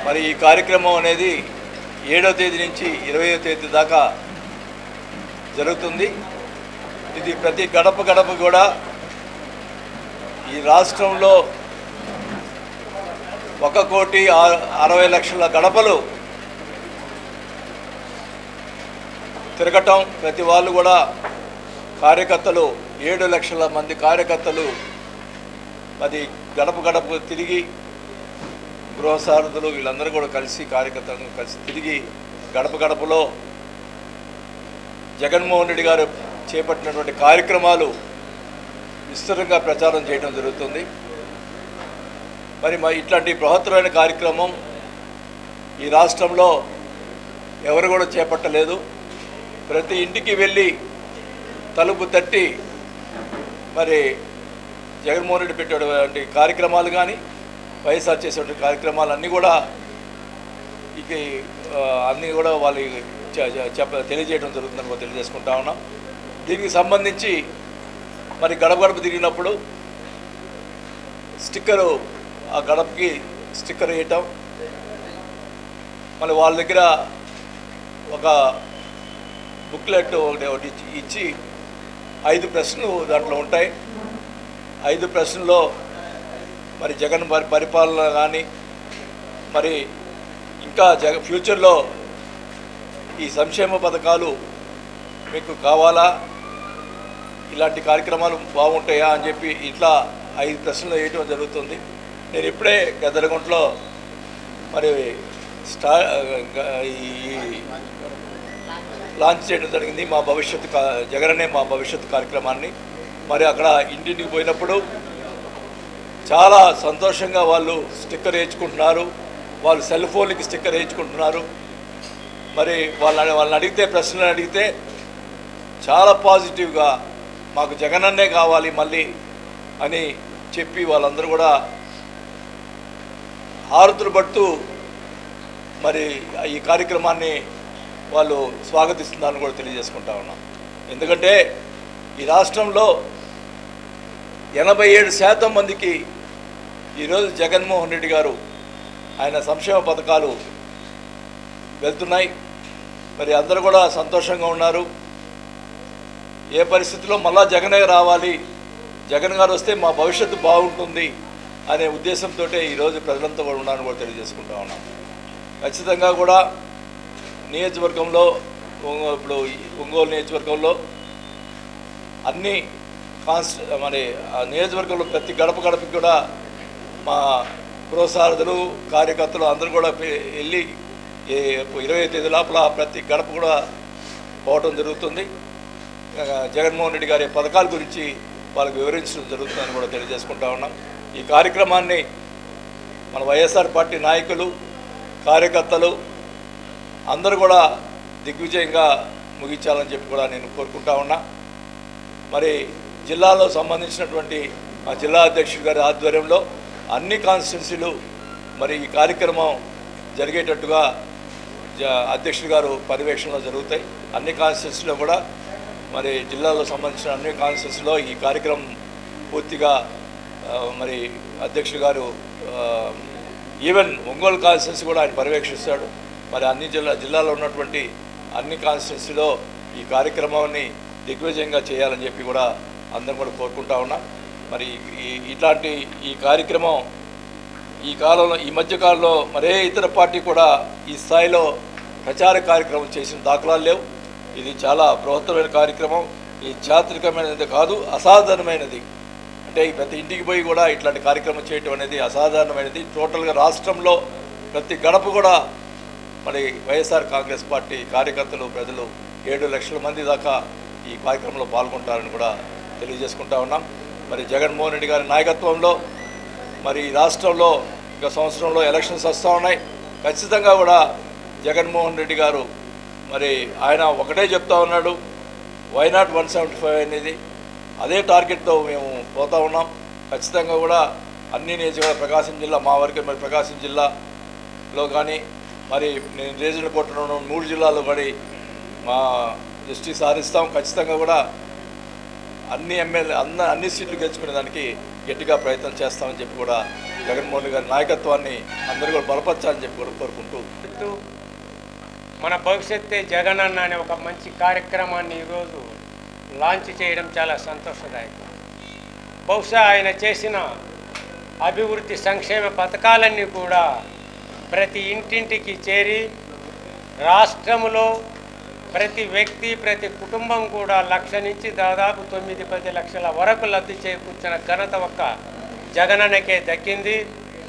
మరి ఈ కార్యక్రమం అనేది ఏడో తేదీ నుంచి ఇరవయో తేదీ దాకా జరుగుతుంది ఇది ప్రతి గడప గడప కూడా ఈ రాష్ట్రంలో ఒక కోటి ఆ- అరవై లక్షల గడపలు తిరగటం ప్రతి వాళ్ళు కూడా కార్యకర్తలు ఏడు లక్షల మంది కార్యకర్తలు మరి గడప గడప తిరిగి గృహసారథులు వీళ్ళందరూ కూడా కలిసి కార్యకర్తలను కలిసి తిరిగి గడప గడపలో జగన్మోహన్ రెడ్డి గారు చేపట్టినటువంటి కార్యక్రమాలు విస్తృతంగా ప్రచారం చేయడం జరుగుతుంది మరి మా ఇట్లాంటి బృహత్తరమైన కార్యక్రమం ఈ రాష్ట్రంలో ఎవరు కూడా చేపట్టలేదు ప్రతి ఇంటికి వెళ్ళి తలుపు తట్టి మరి జగన్మోహన్ రెడ్డి పెట్టేటువంటి కార్యక్రమాలు కానీ వైఎస్ఆర్ చేసేటువంటి కార్యక్రమాలు అన్నీ కూడా ఇక ఆ, అన్నీ కూడా వాళ్ళు చె- చె- చెప్ప తెలియజేయడం జరుగుతుందని కూడా తెలియజేసుకుంటా ఉన్నాం దీనికి సంబంధించి మరి గడప గడప తిరిగినప్పుడు స్టిక్కరు ఆ గడపకి స్టిక్కర్ వేయటం మళ్ళీ వాళ్ళ దగ్గర ఒక బుక్లెట్ ఒకటి ఒకటి ఇచ్చి- ఇచ్చి ఐదు ప్రశ్నలు దాంట్లో ఉంటాయి ఐదు ప్రశ్నల్లో మరి జగన్ పరి పరిపాలన కానీ మరి ఇంకా జగ ఫ్యూచర్లో ఈ సంక్షేమ పథకాలు మీకు కావాలా ఇలాంటి కార్యక్రమాలు బాగుంటాయా అని చెప్పి ఇట్లా ఐదు ప్రశ్నలు వేయటం జరుగుతుంది నేను ఇప్పుడే గద్దరగుంటలో మరి స్టా ఈ లాంచ్ చేయడం జరిగింది మా భవిష్యత్తు కా- జగననే మా భవిష్యత్తు కార్యక్రమాన్ని మరి అక్కడ ఇంటింటికి పోయినప్పుడు చాలా సంతోషంగా వాళ్ళు స్టిక్కర్ వేయించుకుంటున్నారు వాళ్ళు సెల్ ఫోన్లకి స్టిక్కర్ వేయించుకుంటున్నారు మరి వాళ్ళని వాళ్ళని అడిగితే ప్రశ్నలు అడిగితే చాలా పాజిటివ్గా మాకు జగనన్నే కావాలి మళ్ళీ అని చెప్పి వాళ్ళందరూ కూడా హారతులు పడుతూ మరి ఈ కార్యక్రమాన్ని వాళ్ళు స్వాగతిస్తున్నారని కూడా తెలియజేసుకుంటా ఉన్నాం ఎందుకంటే ఈ రాష్ట్రంలో ఎనభై ఏడు శాతం మందికి ఈరోజు జగన్మోహన్ రెడ్డి గారు ఆయన సంక్షేమ పథకాలు వెళ్తున్నాయి మరి అందరూ కూడా సంతోషంగా ఉన్నారు ఏ పరిస్థితిలో మళ్ళా జగనే రావాలి జగన్ గారు వస్తే మా భవిష్యత్తు బాగుంటుంది అనే ఉద్దేశంతో ఈరోజు ప్రజలంతా కూడా ఉన్నారని కూడా తెలియజేసుకుంటా ఉన్నాం ఖచ్చితంగా కూడా నియోజకవర్గంలో ఒంగో- ఇప్పుడు ఈ ఒంగోలు నియోజకవర్గంలో అన్ని కాన్స్ట్ మరి ఆ నియోజకవర్గంలో ప్రతి గడప గడపకి కూడా మా ప్రోత్సాహకులు కార్యకర్తలు అందరూ కూడా పె- వెళ్ళి ఏ ఇరవై తేదీ లోపల ప్రతి గడప కూడా పోవటం జరుగుతుంది ఆ, జగన్మోహన్ రెడ్డి గారి పథకాల గురించి వాళ్ళకు వివరించడం జరుగుతుందని కూడా తెలియజేసుకుంటా ఉన్నాం ఈ కార్యక్రమాన్ని మన వైఎస్ఆర్ పార్టీ నాయకులు కార్యకర్తలు అందరూ కూడా దిగ్విజయంగా ముగించాలని చెప్పి కూడా నేను కోరుకుంటా ఉన్నా మరి జిల్లాలో సంబంధించినటువంటి మా జిల్లా అధ్యక్షుడి గారి ఆధ్వర్యంలో అన్ని కాన్స్టిట్యున్సీలు మరి ఈ కార్యక్రమం జరిగేటట్టుగా జ- అధ్యక్షుడు గారు పర్యవేక్షణలో జరుగుతాయి అన్ని కాన్స్టిట్యున్సీలో కూడా మరి జిల్లాలో సంబంధించిన అన్ని కాన్స్టిట్యున్సీలో ఈ కార్యక్రమం పూర్తిగా ఆ, మరి అధ్యక్షుడు గారు ఆ, ఈవెన్ ఒంగోలు కాన్స్టిట్యున్సీ కూడా ఆయన పర్యవేక్షిస్తాడు మరి అన్ని జిల్లా జిల్లాలో ఉన్నటువంటి అన్ని కాన్స్టిట్యున్సీలో ఈ కార్యక్రమాన్ని దిగ్విజయంగా చేయాలని చెప్పి కూడా అందరం కూడా కోరుకుంటా ఉన్నాం మరి ఈ ఇట్లాంటి ఈ కార్యక్రమం ఈ కాలంలో ఈ మధ్య కాలంలో మరే ఇతర పార్టీ కూడా ఈ స్థాయిలో ప్రచార కార్యక్రమం చేసిన దాఖలాలు లేవు ఇది చాలా బృహత్తరమైన కార్యక్రమం ఈ చాత్రికమైనది కాదు అసాధారణమైనది అంటే ఈ ప్రతి ఇంటికి పోయి కూడా ఇట్లాంటి కార్యక్రమం చేయటం అనేది అసాధారణమైనది టోటల్గా రాష్ట్రంలో ప్రతి గడప కూడా మరి వైఎస్ఆర్ కాంగ్రెస్ పార్టీ కార్యకర్తలు ప్రజలు ఏడు లక్షల మంది దాకా ఈ కార్యక్రమంలో పాల్గొంటారని కూడా తెలియజేసుకుంటా ఉన్నాం మరి జగన్మోహన్ రెడ్డి గారి నాయకత్వంలో మరి ఈ రాష్ట్రంలో ఇంకా సంవత్సరంలో ఎలక్షన్స్ వస్తూ ఉన్నాయి ఖచ్చితంగా కూడా జగన్మోహన్ రెడ్డి గారు మరి ఆయన ఒకటే చెప్తా ఉన్నాడు వైనాట్ వన్ సెవెంటీ ఫైవ్ అనేది అదే టార్గెట్తో మేము పోతా ఉన్నాం ఖచ్చితంగా కూడా అన్ని నియోజకవర్గ ప్రకాశం జిల్లా మా వరకే మరి ప్రకాశం జిల్లాలో కానీ మరి నేను రీజనల్ కోర్టులో ఉన్న మూడు జిల్లాల్లో కానీ మా దృష్టి సారిస్తాం ఖచ్చితంగా కూడా అన్ని ఎమ్మెల్యే అన్న అన్ని సీట్లు గెలుచుకునే దానికి గట్టిగా ప్రయత్నం చేస్తామని చెప్పి కూడా జగన్మోహన్ రెడ్డి గారి నాయకత్వాన్ని అందరూ కూడా బలపరచాలని చెప్పి కూడా కోరుకుంటూ చెప్తూ మన భవిష్యత్తే జగనన్న అనే ఒక మంచి కార్యక్రమాన్ని ఈరోజు లాంచ్ చేయడం చాలా సంతోషదాయకం బహుశా ఆయన చేసిన అభివృద్ధి సంక్షేమ పథకాలన్నీ కూడా ప్రతి ఇంటింటికి చేరి రాష్ట్రములో ప్రతి వ్యక్తి ప్రతి కుటుంబం కూడా లక్ష నుంచి దాదాపు తొమ్మిది పది లక్షల వరకు లబ్ధి చేకూర్చిన ఘనత ఒక్క జగనన్నకే దక్కింది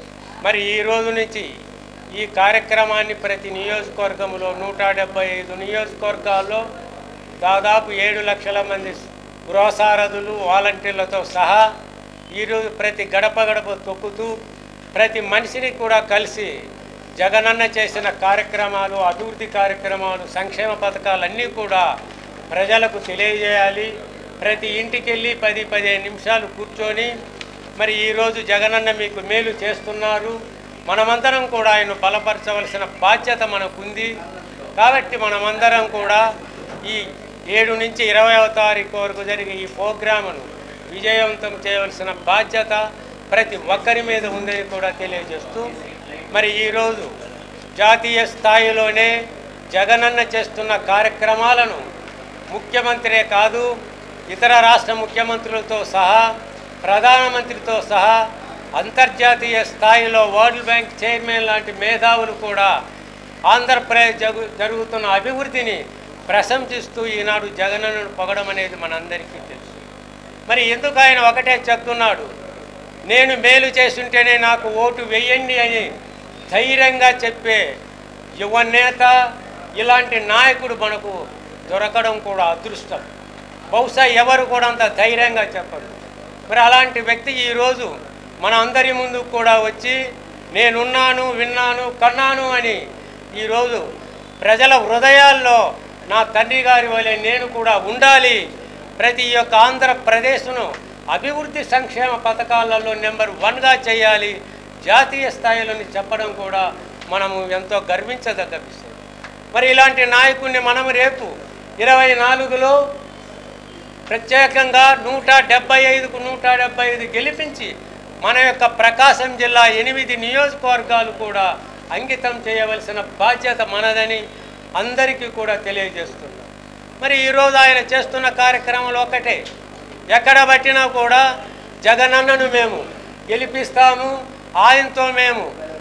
మరి ఈ రోజు నుంచి ఈ కార్యక్రమాన్ని ప్రతి నియోజకవర్గంలో నూట డెబ్బై ఐదు నియోజకవర్గాల్లో దాదాపు ఏడు లక్షల మంది గృహసారథులు వాలంటీర్లతో సహా ఈరోజు ప్రతి గడప గడప తొక్కుతూ ప్రతి మనిషిని కూడా కలిసి జగనన్న చేసిన కార్యక్రమాలు అభివృద్ధి కార్యక్రమాలు సంక్షేమ పథకాలన్నీ కూడా ప్రజలకు తెలియజేయాలి ప్రతి ఇంటికి వెళ్ళి పది పదిహేను నిమిషాలు కూర్చొని మరి ఈరోజు జగనన్న మీకు మేలు చేస్తున్నారు మనమందరం కూడా ఆయన బలపరచవలసిన బాధ్యత మనకుంది కాబట్టి మనమందరం కూడా ఈ ఏడు నుంచి ఇరవైవ తారీఖు వరకు జరిగే ఈ ప్రోగ్రామును విజయవంతం చేయవలసిన బాధ్యత ప్రతి ఒక్కరి మీద ఉందని కూడా తెలియజేస్తూ మరి ఈరోజు జాతీయ స్థాయిలోనే జగనన్న చేస్తున్న కార్యక్రమాలను ముఖ్యమంత్రే కాదు ఇతర రాష్ట్ర ముఖ్యమంత్రులతో సహా ప్రధానమంత్రితో సహా అంతర్జాతీయ స్థాయిలో వరల్డ్ బ్యాంక్ చైర్మన్ లాంటి మేధావులు కూడా ఆంధ్రప్రదేశ్ జగు జరుగుతున్న అభివృద్ధిని ప్రశంసిస్తూ ఈనాడు జగనన్నను పొగడం అనేది మనందరికీ తెలుసు మరి ఎందుకు ఆయన ఒకటే చెప్తున్నాడు నేను మేలు చేస్తుంటేనే నాకు ఓటు వేయండి అని ధైర్యంగా చెప్పే యువ నేత ఇలాంటి నాయకుడు మనకు దొరకడం కూడా అదృష్టం బహుశా ఎవరు కూడా అంత ధైర్యంగా చెప్పరు మరి అలాంటి వ్యక్తి ఈరోజు మన అందరి ముందు కూడా వచ్చి నేనున్నాను విన్నాను కన్నాను అని ఈరోజు ప్రజల హృదయాల్లో నా తండ్రి గారి వలె నేను కూడా ఉండాలి ప్రతి ఒక్క ఆంధ్రప్రదేశ్ను అభివృద్ధి సంక్షేమ పథకాలలో నెంబర్ వన్గా చేయాలి జాతీయ స్థాయిలోని చెప్పడం కూడా మనము ఎంతో గర్వించదగ్గ విషయం మరి ఇలాంటి నాయకుడిని మనము రేపు ఇరవై నాలుగులో ప్రత్యేకంగా నూట డెబ్బై ఐదుకు నూట డెబ్బై ఐదు గెలిపించి మన యొక్క ప్రకాశం జిల్లా ఎనిమిది నియోజకవర్గాలు కూడా అంకితం చేయవలసిన బాధ్యత మనదని అందరికీ కూడా తెలియజేస్తున్నాం మరి ఈరోజు ఆయన చేస్తున్న కార్యక్రమాలు ఒకటే ఎక్కడ పట్టినా కూడా జగనన్నను మేము గెలిపిస్తాము ఆయనతో మేము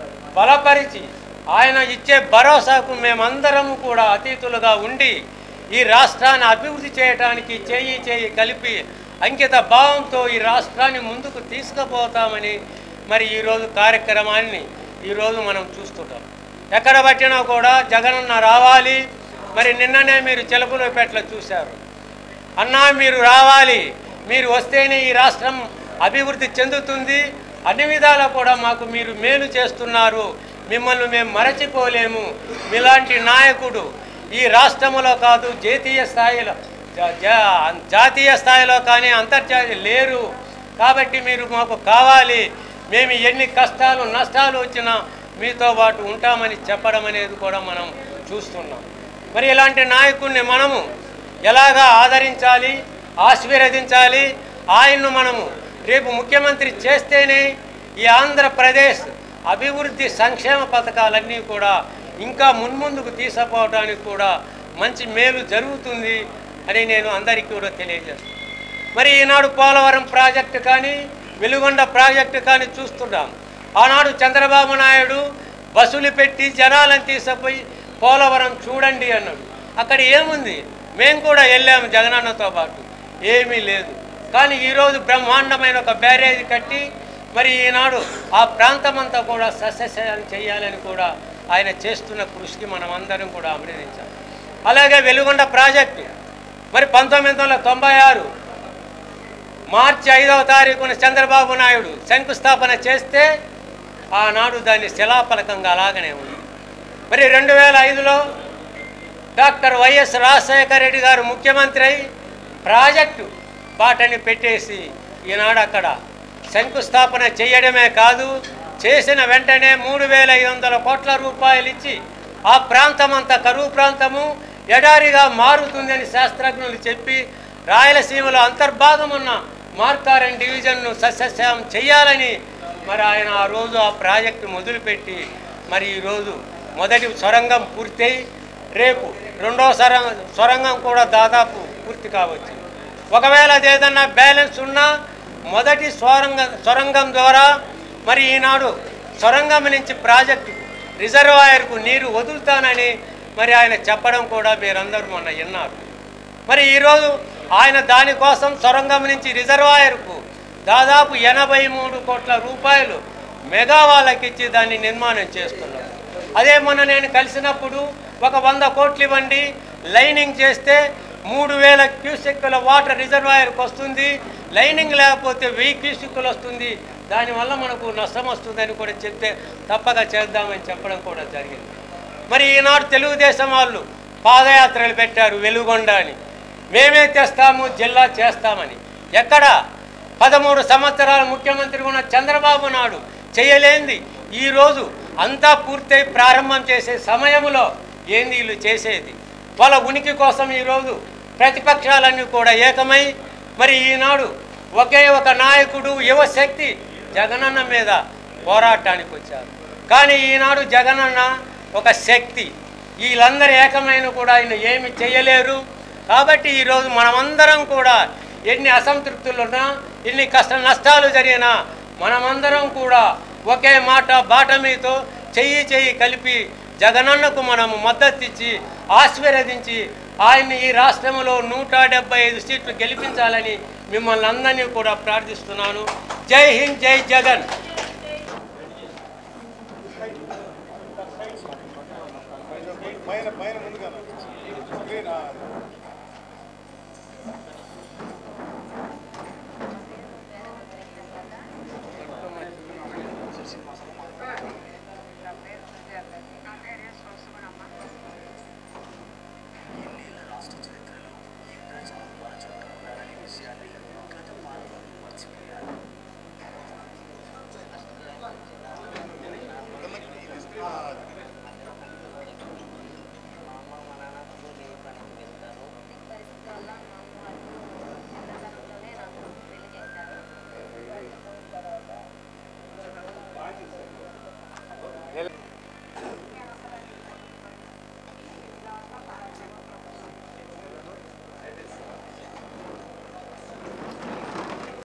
బలపరిచి ఆయన ఇచ్చే భరోసాకు మేమందరము కూడా అతీతులుగా ఉండి ఈ రాష్ట్రాన్ని అభివృద్ధి చేయడానికి చేయి చేయి కలిపి అంకిత భావంతో ఈ రాష్ట్రాన్ని ముందుకు తీసుకుపోతామని మరి ఈరోజు కార్యక్రమాన్ని ఈరోజు మనం చూస్తుంటాం ఎక్కడ పట్టినా కూడా జగనన్న రావాలి మరి నిన్ననే మీరు చిలకలూపేటలో చూశారు అన్నా మీరు రావాలి మీరు వస్తేనే ఈ రాష్ట్రం అభివృద్ధి చెందుతుంది అన్ని విధాలా కూడా మాకు మీరు మేలు చేస్తున్నారు మిమ్మల్ని మేము మరచిపోలేము మీలాంటి నాయకుడు ఈ రాష్ట్రంలో కాదు జాతీయ స్థాయిలో జా- జా- జాతీయ స్థాయిలో కానీ అంతర్జాతీయ లేరు కాబట్టి మీరు మాకు కావాలి మేము ఎన్ని కష్టాలు నష్టాలు వచ్చినా మీతో పాటు ఉంటామని చెప్పడం అనేది కూడా మనం చూస్తున్నాం మరి ఇలాంటి నాయకుడిని మనము ఎలాగా ఆదరించాలి ఆశీర్వదించాలి ఆయన్ను మనము రేపు ముఖ్యమంత్రి చేస్తేనే ఈ ఆంధ్రప్రదేశ్ అభివృద్ధి సంక్షేమ పథకాలన్నీ కూడా ఇంకా మున్ముందుకు తీసుకుపోవడానికి కూడా మంచి మేలు జరుగుతుంది అని నేను అందరికీ కూడా తెలియజేస్తాను మరి ఈనాడు పోలవరం ప్రాజెక్టు కానీ వెలుగొండ ప్రాజెక్టు కానీ చూస్తున్నాం ఆనాడు చంద్రబాబు నాయుడు బస్సులు పెట్టి జనాలను తీసుకుపోయి పోలవరం చూడండి అన్నాడు అక్కడ ఏముంది మేము కూడా వెళ్ళాము జగనన్నతో పాటు ఏమీ లేదు కానీ ఈరోజు బ్రహ్మాండమైన ఒక బ్యారేజ్ కట్టి మరి ఈనాడు ఆ ప్రాంతమంతా కూడా సస్యశాలం చేయాలని కూడా ఆయన చేస్తున్న కృషికి మనం అందరం కూడా అభినందించాలి అలాగే వెలుగొండ ప్రాజెక్టు మరి పంతొమ్మిది వందల తొంభై ఆరు మార్చి ఐదవ తారీఖున చంద్రబాబు నాయుడు శంకుస్థాపన చేస్తే ఆనాడు దాన్ని శిలాఫలకంగా అలాగనే ఉంది మరి రెండు వేల ఐదులో డాక్టర్ వైఎస్ రాజశేఖర రెడ్డి గారు ముఖ్యమంత్రి అయి ప్రాజెక్టు బాటని పెట్టేసి ఈనాడు అక్కడ శంకుస్థాపన చేయడమే కాదు చేసిన వెంటనే మూడు వేల ఐదు వందల కోట్ల రూపాయలు ఇచ్చి ఆ ప్రాంతం అంతా కరువు ప్రాంతము ఎడారిగా మారుతుందని శాస్త్రజ్ఞులు చెప్పి రాయలసీమలో అంతర్భాగం ఉన్న మార్కారం డివిజన్ను సస్యశ్యామం చేయాలని మరి ఆయన ఆ రోజు ఆ ప్రాజెక్టు మొదలుపెట్టి మరి ఈరోజు మొదటి సొరంగం పూర్తయి రేపు రెండో సొరంగ సొరంగం కూడా దాదాపు పూర్తి కావచ్చు ఒకవేళ అది ఏదన్నా బ్యాలెన్స్ ఉన్నా మొదటి సొరంగ సొరంగం ద్వారా మరి ఈనాడు సొరంగం నుంచి ప్రాజెక్టు రిజర్వాయర్కు నీరు వదులుతానని మరి ఆయన చెప్పడం కూడా మీరందరూ మొన్న విన్నారు మరి ఈరోజు ఆయన దానికోసం సొరంగం నుంచి రిజర్వాయర్కు దాదాపు ఎనభై మూడు కోట్ల రూపాయలు మెగా వాళ్ళకి ఇచ్చి దాన్ని నిర్మాణం చేస్తున్నారు అదే మొన్న నేను కలిసినప్పుడు ఒక వంద కోట్లు ఇవ్వండి లైనింగ్ చేస్తే మూడు వేల క్యూసెక్కుల వాటర్ రిజర్వాయర్కి వస్తుంది లైనింగ్ లేకపోతే వెయ్యి క్యూసెక్కులు వస్తుంది దానివల్ల మనకు నష్టం వస్తుందని కూడా చెప్తే తప్పక చేద్దామని చెప్పడం కూడా జరిగింది మరి ఈనాడు తెలుగుదేశం వాళ్ళు పాదయాత్రలు పెట్టారు వెలుగొండ అని మేమే తెస్తాము జిల్లా చేస్తామని ఎక్కడ పదమూడు సంవత్సరాల ముఖ్యమంత్రి ఉన్న చంద్రబాబు నాయుడు చేయలేంది ఈరోజు అంతా పూర్తయి ప్రారంభం చేసే సమయంలో ఏంది వీళ్ళు చేసేది వాళ్ళ ఉనికి కోసం ఈరోజు ప్రతిపక్షాలన్నీ కూడా ఏకమై మరి ఈనాడు ఒకే ఒక నాయకుడు యువశక్తి జగనన్న మీద పోరాటానికి వచ్చారు కానీ ఈనాడు జగనన్న ఒక శక్తి వీళ్ళందరూ ఏకమైన కూడా ఆయన ఏమి చేయలేరు కాబట్టి ఈరోజు మనమందరం కూడా ఎన్ని అసంతృప్తులున్నా ఎన్ని కష్ట నష్టాలు జరిగినా మనమందరం కూడా ఒకే మాట బాట మీతో చెయ్యి చెయ్యి కలిపి జగనన్నకు మనము మద్దతు ఇచ్చి ఆశీర్వదించి ఆయన్ని ఈ రాష్ట్రంలో నూట డెబ్బై ఐదు సీట్లు గెలిపించాలని మిమ్మల్ని అందరినీ కూడా ప్రార్థిస్తున్నాను జై హింద్ జై జగన్ పైన పైన ముందుగా స్క్రీన్ ఆ,